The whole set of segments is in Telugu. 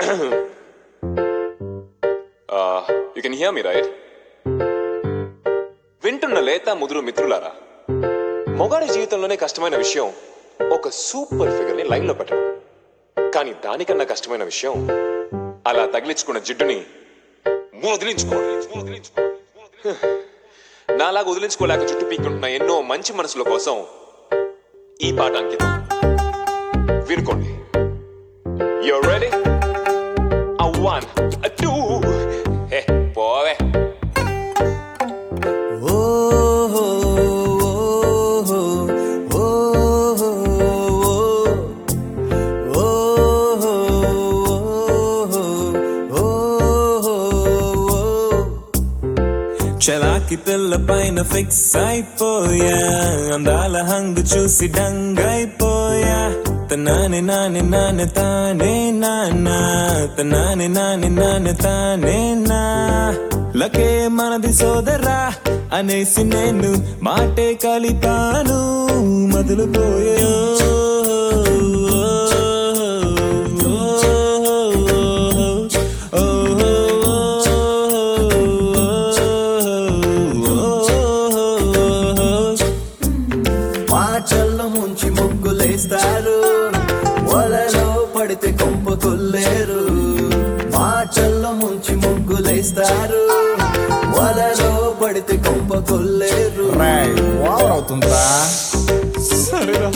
You can hear me right వింటున్న లేత ముదురు మిత్రులారా మొగాడి జీవితంలోనే కష్టమైన విషయం ఒక సూపర్ ఫిగర్ ని లైన్ లో పెట్టడం కానీ దానికన్నా కష్టమైన విషయం అలా తగిలించుకున్న జిడ్డుని వదిలించుకోవాలి నాలాగా వదిలించుకోలేక చుట్టూ పీక్కుంటున్న ఎన్నో మంచి మనసుల కోసం ఈ పాట అంకితం వినుకోండి you ready a one, a two. Hey, boy. చలాకి పిల్ల పైన ఫిక్స్ అయిపోయా అందాల హంగు చూసి డంగైపోయా తనాని నాని నాని తానే నానా తనాని నాని నాని తానే నా లకే మనది సోదరా అనేసి నేను మాటే కలిపాను మొదలు మాటల్లో ముంచి ముగ్గులేస్తారు వలలో పడితే కొంప కొల్లేరు మాటల్లో ముంచి ముగ్గులేస్తారు వలలో పడితే కొంప కొల్లేరు ఓవర్ అవుతుందా సరేరా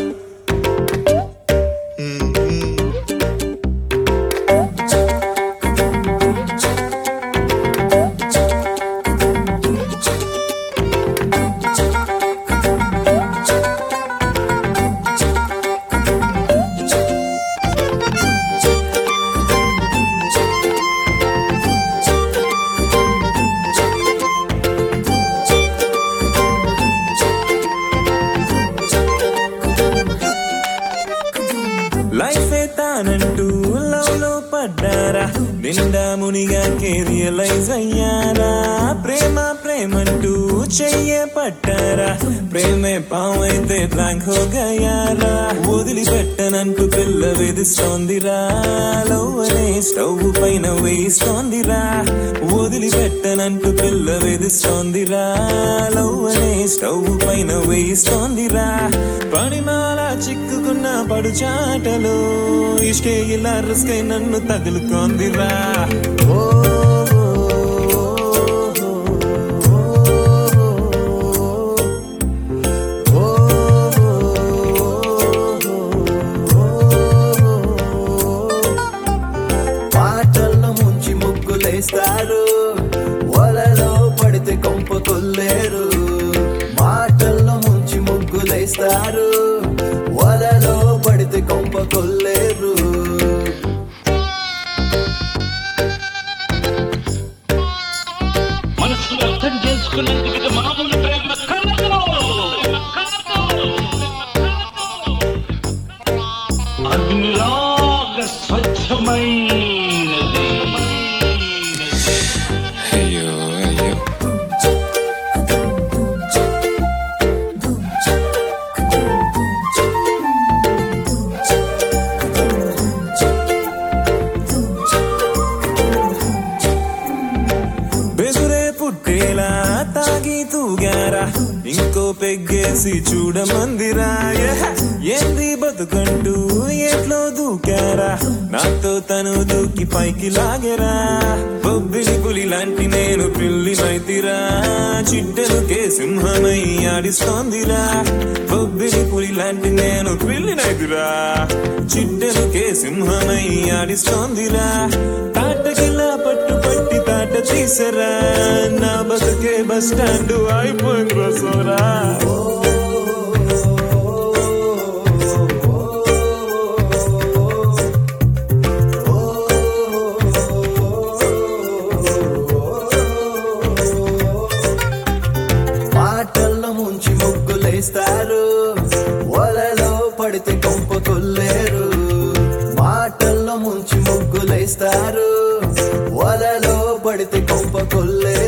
లైఫ్ తానంటూ లవ్ లో పడ్డారా నిండా మునిగా రియలైజ్ అయ్యారా ప్రేమ ప్రేమంటూ చెయ్యే పట్టారా ప్రేమే పామైతే బ్లాంక్ హో గయారా వదిలిపెట్టనంటూ పిల్ల వేధిస్తోందిరా లవ్ అనే స్టవ్ పైన వేయిస్తోందిరా వదిలిపెట్టనంటూ పిల్ల వేధిస్తోందిరా లవ్ అనే స్టవ్ పైన వేయిస్తోందిరా పడిమాల చిక్కుకున్న పడు చాటలో ఇష్టే ఇలా రిస్కై నన్ను తగులుతోందిరా మాటల్లో ముంచి ముగ్గులేస్తారు వలలో పడితే కొంప కొల్లేరు మాటల్లో ముంచి ముగ్గులేస్తారు వలలో పడితే కొంప కొల్లేరు మనసును అర్థం చేసుకున్నందుకు ఇది మామూలు ప్రేమ కలదు అగ్నిలాగా స్వచ్ఛమైనది అయ్యో అయ్యో బెదురే పుట్టేలా తాగి తూగారా ఇంకో పెగ్గేసి చూడమందిరా యహ! ఏంది బతుకంటూ ఎట్లో దూకారా నాతో తను దూకి పైకి లాగరా బొబ్బిలి పులి లాంటి నేను పిల్లినైతిరా చిట్టెలుకే సింహమై ఆడిస్తోందిరా బొబ్బిలి పులి లాంటి నేను పిల్లినైతిరా చిట్టెలుకే సింహమై ఆడిస్తోందిరా తాటకిలా పట్టు పట్టి తాట తీసరా నా బతుకే బస్ స్టాండ్ అయిపోయింది సోరా మాటల్లో ముంచి ముగ్గులేస్తారు వలలో పడితే కొంప కొల్లేరు మాటల్లో ముంచి ముగ్గులేస్తారు వలలో పడితే కొంప కొల్లేరు